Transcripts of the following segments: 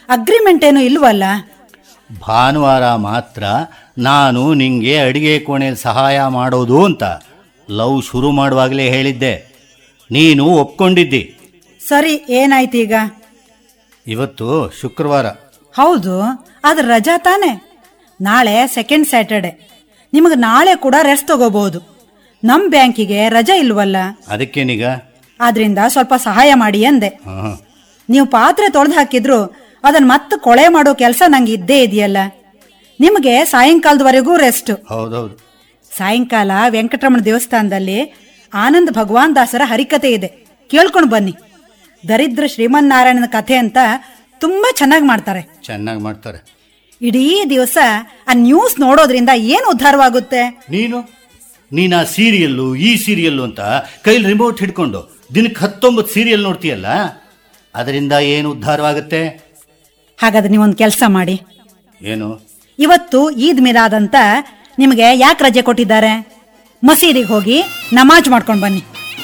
Agreement ಏನು ಇಲ್ವಲ್ಲ ಭಾನುವಾರ ಮಾತ್ರ ನಾನು ನಿಂಗೆ ಅಡಿಗೆ ಕೋಣೆಯಲ್ಲಿ ಸಹಾಯ ಮಾಡೋದು ಅಂತ ಲವ್ ಶುರು ಮಾಡುವಾಗಲೇ ಹೇಳಿದ್ದೆ ನೀನು ಒಪ್ಕೊಂಡಿದ್ದಿ ಸರಿ ಏನಾಯ್ತು ಈಗ ಇವತ್ತು ಶುಕ್ರವಾರ ಹೌದು ಆದ್ರೆ ರಜಾ ತಾನೆ ನಾಳೆ ಸೆಕೆಂಡ್ ಸ್ಯಾಟರ್ಡೆ ನಿಮಗೆ ನಾಳೆ ಕೂಡ ರೆಸ್ಟ್ ತಗೋಬಹುದು ನಮ್ಮ ಬ್ಯಾಂಕಿಗೆ ರಜಾ ಇಲ್ವಲ್ಲ ಅದಕ್ಕೇನೀಗ ಆದ್ರಿಂದ ಸ್ವಲ್ಪ ಸಹಾಯ ಮಾಡಿ ಅಂದೆ ಹಾಂ ನೀವು ಪಾತ್ರೆ ತೊಳೆದು ಹಾಕಿದ್ರು ಅದನ್ನ ಮತ್ತೆ ಕೊಳೆ ಮಾಡೋ ಕೆಲಸ ನಂಗೆ ಇದ್ದೇ ಇದೆಯಲ್ಲ ನಿಮಗೆ ಸಾಯಂಕಾಲದವರೆಗೂ ರೆಸ್ಟ್ ಹೌದೌದು ಸಾಯಂಕಾಲ ವೆಂಕಟರಮಣ ದೇವಸ್ಥಾನದಲ್ಲಿ ಆನಂದ್ ಭಗವಾನ್ ದಾಸರ ಹರಿಕತೆ ಇದೆ ಕೇಳ್ಕೊಂಡು ಬನ್ನಿ ದರಿದ್ರ ಶ್ರೀಮನ್ನಾರಾಯಣನ ಕಥೆ ಅಂತ ತುಂಬಾ ಚೆನ್ನಾಗಿ ಮಾಡ್ತಾರೆ ಚೆನ್ನಾಗಿ ಮಾಡ್ತಾರೆ ಇಡೀ ದಿವಸ ಆ ನ್ಯೂಸ್ ನೋಡೋದ್ರಿಂದ ಏನು ಉದ್ಧಾರವಾಗುತ್ತೆ ನೀನು ನೀನು ಆ ಸೀರಿಯಲ್ಲು ಈ ಸೀರಿಯಲ್ಲು ಅಂತ ಕೈಲಿ ರಿಮೋಟ್ ಹಿಡ್ಕೊಂಡು ದಿನಕ್ಕೆ ಹತ್ತೊಂಬತ್ತು ಸೀರಿಯಲ್ ನೋಡ್ತೀಯಲ್ಲ ಅದರಿಂದ ಏನು ಉದ್ಧಾರವಾಗುತ್ತೆ ಹಾಗಾದ್ರೆ ನೀವೊಂದು ಕೆಲಸ ಮಾಡಿ ಏನು ಇವತ್ತು ಈದ್ ಮಿಲಾದ್ ಅಂತ ನಿಮಗೆ ಯಾಕೆ ರಜೆ ಕೊಟ್ಟಿದ್ದಾರೆ ಮಸೀದಿಗೆ ಹೋಗಿ ನಮಾಜ್ ಮಾಡ್ಕೊಂಡು ಬನ್ನಿ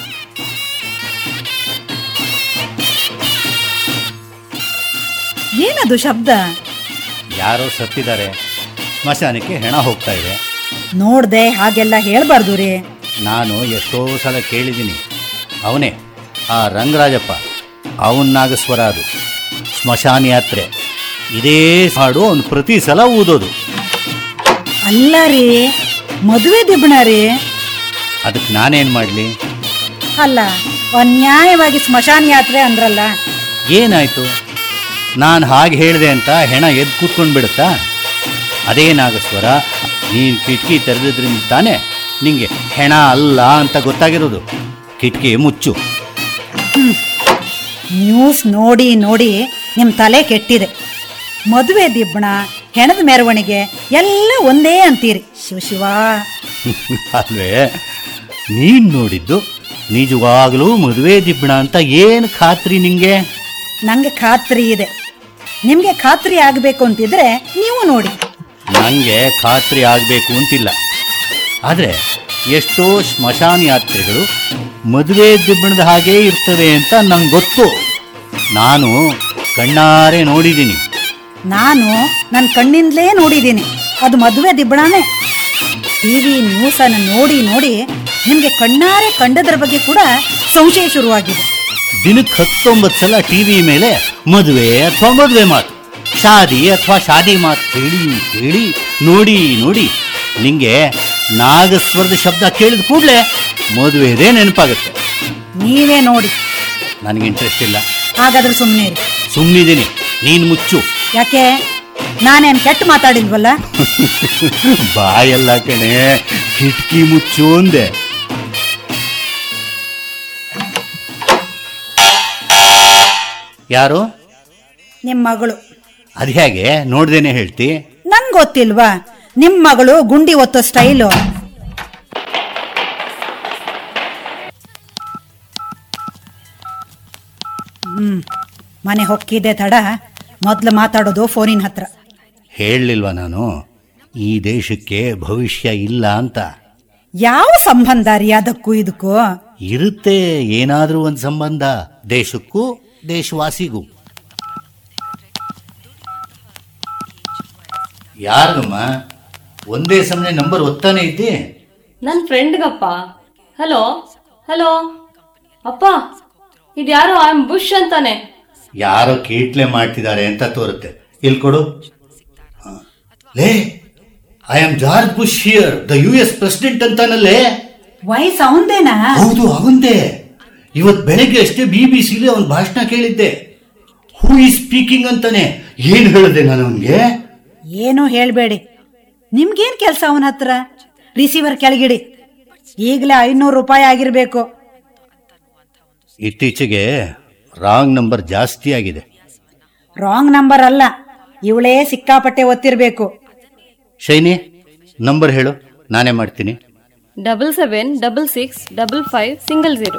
ಏನದು ಶಬ್ದ ಯಾರೋ ಸತ್ತಿದ್ದಾರೆ ಸ್ಮಶಾನಕ್ಕೆ ಹೆಣ ಹೋಗ್ತಾ ಇದೆ ನೋಡ್ದೆ ಹಾಗೆಲ್ಲ ಹೇಳ್ಬಾರ್ದು ರೀ ನಾನು ಎಷ್ಟೋ ಸಲ ಕೇಳಿದ್ದೀನಿ ಅವನೇ ಆ ರಂಗರಾಜಪ್ಪ ಅವನ್ನಾಗಸ್ವರ ಅದು ಸ್ಮಶಾನ ಯಾತ್ರೆ ಇದೇ ಹಾಡು ಅವನು ಪ್ರತಿ ಸಲ ಊದೋದು ಅಲ್ಲ ರೀ ಮದುವೆ ದಿಬ್ಬಣ ರೀ ಅದಕ್ಕೆ ನಾನೇನು ಮಾಡಲಿ ಅಲ್ಲ ಅನ್ಯಾಯವಾಗಿ ಸ್ಮಶಾನ ಯಾತ್ರೆ ಅಂದ್ರಲ್ಲ ಏನಾಯಿತು ನಾನು ಹಾಗೆ ಹೇಳಿದೆ ಅಂತ ಹೆಣ ಎದ್ದು ಕೂತ್ಕೊಂಡು ಬಿಡುತ್ತಾ ಅದೇ ನಾಗಸ್ವರ ನೀನು ಕಿಟಕಿ ತೆರೆದಿದ್ರಿಂದ ತಾನೇ ನಿಂಗೆ ಹೆಣ ಅಲ್ಲ ಅಂತ ಗೊತ್ತಾಗಿರೋದು ಕಿಟಕಿ ಮುಚ್ಚು ನ್ಯೂಸ್ ನೋಡಿ ನೋಡಿ ನಿಮ್ಮ ತಲೆ ಕೆಟ್ಟಿದೆ ಮದುವೆ ದಿಬ್ಬಣ ಹೆಣದ ಮೆರವಣಿಗೆ ಎಲ್ಲ ಒಂದೇ ಅಂತೀರಿ ಶಿವ ಶಿವ ಅಲ್ವೇ ನೀನು ನೋಡಿದ್ದು ನಿಜವಾಗಲೂ ಮದುವೆ ದಿಬ್ಬಣ ಅಂತ ಏನು ಖಾತ್ರಿ ನಿಂಗೆ ನಂಗೆ ಖಾತ್ರಿ ಇದೆ ನಿಮಗೆ ಖಾತ್ರಿ ಆಗಬೇಕು ಅಂತಿದ್ರೆ ನೀವು ನೋಡಿ ನನಗೆ ಖಾತ್ರಿ ಆಗಬೇಕು ಅಂತಿಲ್ಲ ಆದರೆ ಎಷ್ಟೋ ಸ್ಮಶಾನ ಯಾತ್ರೆಗಳು ಮದುವೆ ದಿಬ್ಬಣದ ಹಾಗೇ ಇರ್ತವೆ ಅಂತ ನಂಗೆ ಗೊತ್ತು ನಾನು ಕಣ್ಣಾರೆ ನೋಡಿದ್ದೀನಿ ನಾನು ನನ್ನ ಕಣ್ಣಿಂದಲೇ ನೋಡಿದ್ದೀನಿ ಅದು ಮದುವೆ ದಿಬ್ಬಣನೇ ಟಿವಿ ನ್ಯೂಸನ್ನು ನೋಡಿ ನೋಡಿ ನಿಮಗೆ ಕಣ್ಣಾರೆ ಕಂಡದ್ರ ಬಗ್ಗೆ ಕೂಡ ಸಂಶಯ ಶುರುವಾಗಿದೆ ದಿನಕ್ಕೆ ಹತ್ತೊಂಬತ್ತು ಸಲ ಟಿ ವಿ ಮೇಲೆ ಮದುವೆ ಅಥವಾ ಮದುವೆ ಮಾತು ಶಾದಿ ಅಥವಾ ಶಾದಿ ಮಾತು ಕೇಳಿ ಕೇಳಿ ನೋಡಿ ನೋಡಿ ನಿಂಗೆ ನಾಗಸ್ವರದ ಶಬ್ದ ಕೇಳಿದ ಕೂಡಲೇ ಮದುವೆದೇ ನೆನಪಾಗುತ್ತೆ ನೀವೇ ನೋಡಿ ನನಗೆ ಇಂಟ್ರೆಸ್ಟ್ ಇಲ್ಲ ಹಾಗಾದ್ರೆ ಸುಮ್ಮನೆ ಇರಿ ಸುಮ್ಮನಿದ್ದೀನಿ ನೀನು ಮುಚ್ಚು ಯಾಕೆ ನಾನೇನು ಕೆಟ್ಟ ಮಾತಾಡಿಲ್ವಲ್ಲ ಬಾಯಲ್ಲ ಕಣೆ ಕಿಟಕಿ ಮುಚ್ಚು ಅಂದೆ ಯಾರು ನಿಮ್ಮ ಮಗಳು ಅದು ಹೇಗೆ ನೋಡ್ದೇನೆ ಹೇಳ್ತಿ ನಂಗೆ ಗೊತ್ತಿಲ್ವಾ ನಿಮ್ಮ ಮಗಳು ಗುಂಡಿ ಒತ್ತೋ ಸ್ಟೈಲು ಹ್ಮ್ ಮನೆ ಹೊಕ್ಕಿದೆ ತಡ ಮೊದ್ಲು ಮಾತಾಡೋದು ಫೋನಿನ ಹತ್ರ ಹೇಳಲಿಲ್ವಾ ನಾನು ಈ ದೇಶಕ್ಕೆ ಭವಿಷ್ಯ ಇಲ್ಲ ಅಂತ ಯಾವ ಸಂಬಂಧ ರೀ ಅದಕ್ಕೂ ಇದಕ್ಕೂ ಇರುತ್ತೆ ಏನಾದರೂ ಒಂದು ಸಂಬಂಧ ದೇಶಕ್ಕೂ ದೇಶವಾಸಿಗೂ ಯಾರಿಗಮ್ಮ ಒಂದೇ ಸಮನೆ ನಂಬರ್ ಒತ್ತಾನೆ ಇದ್ದಿ ನನ್ನ ಫ್ರೆಂಡ್ಗಪ್ಪ ಹಲೋ ಹಲೋ ಅಪ್ಪ ಇದ್ಯಾರೋ ಐ ಆಮ್ ಬುಷ್ ಅಂತಾನೆ ಯಾರೋ ಕೀಟ್ಲೆ ಮಾಡ್ತಿದ್ದಾರೆ ಅಂತ ತೋರುತ್ತೆ ಇಲ್ಲಿ ಕೊಡು ಹ. ಲೇ I am George Bush here the U S president ಅಂತಾನಲ್ಲೇ ವಯಸ್ಸು ಅವಂದೇನಾ ಹೌದು ಅವಂದೇ ಇವತ್ ಬೆಳಗ್ಗೆ ಅಷ್ಟೇ ಬಿ ಬಿ ಸಿಲಿ ಅವನ ಭಾಷಣ ಕೇಳಿದ್ದೆ ಹೂ ಈ ಸ್ಪೀಕಿಂಗ್ ಅಂತಾನೆ ಏನ್ ಹೇಳಿದೆ ನಾನು ಅವನ್ಗೆ ಏನು ಹೇಳ್ಬೇಡಿ ನಿಮ್ಗೇನ್ ಕೆಲಸ ಅವನ ಹತ್ರ ರಿಸೀವರ್ ಕೆಳಗಿಡಿ ಈಗಲೇ ಐನೂರು ರೂಪಾಯಿ ಆಗಿರ್ಬೇಕು ಇತ್ತೀಚೆಗೆ ರಾಂಗ್ ನಂಬರ್ ಜಾಸ್ತಿ ಆಗಿದೆ ರಾಂಗ್ ನಂಬರ್ ಅಲ್ಲ ಇವಳೇ ಸಿಕ್ಕಾಪಟ್ಟೆ ಒತ್ತಿರ್ಬೇಕು ಶೈನಿ ನಂಬರ್ ಹೇಳು ನಾನೇ ಮಾಡ್ತೀನಿ double seven double six double five single zero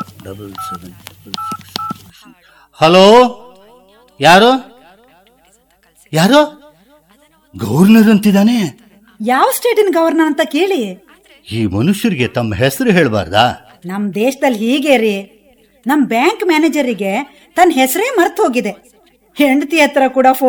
hello ಯಾರು ಯಾರು ಗವರ್ನರ್ ಅಂತಿದ್ದಾನೆ ಯಾವ ಸ್ಟೇಟಿನ ಗವರ್ನರ್ ಅಂತ ಕೇಳಿ ಈ ಮನುಷ್ಯರಿಗೆ ತಮ್ಮ ಹೆಸರು ಹೇಳಬಾರ್ದಾ ನಮ್ ದೇಶದಲ್ಲಿ ಹೀಗೆ ರೀ ನಮ್ ಬ್ಯಾಂಕ್ ಮ್ಯಾನೇಜರಿಗೆ ತನ್ನ ಹೆಸರೇ ಮರ್ತು ಹೋಗಿದೆ ಹೆಂಡತಿ ಹತ್ರ ಕೂಡ ಫೋನ್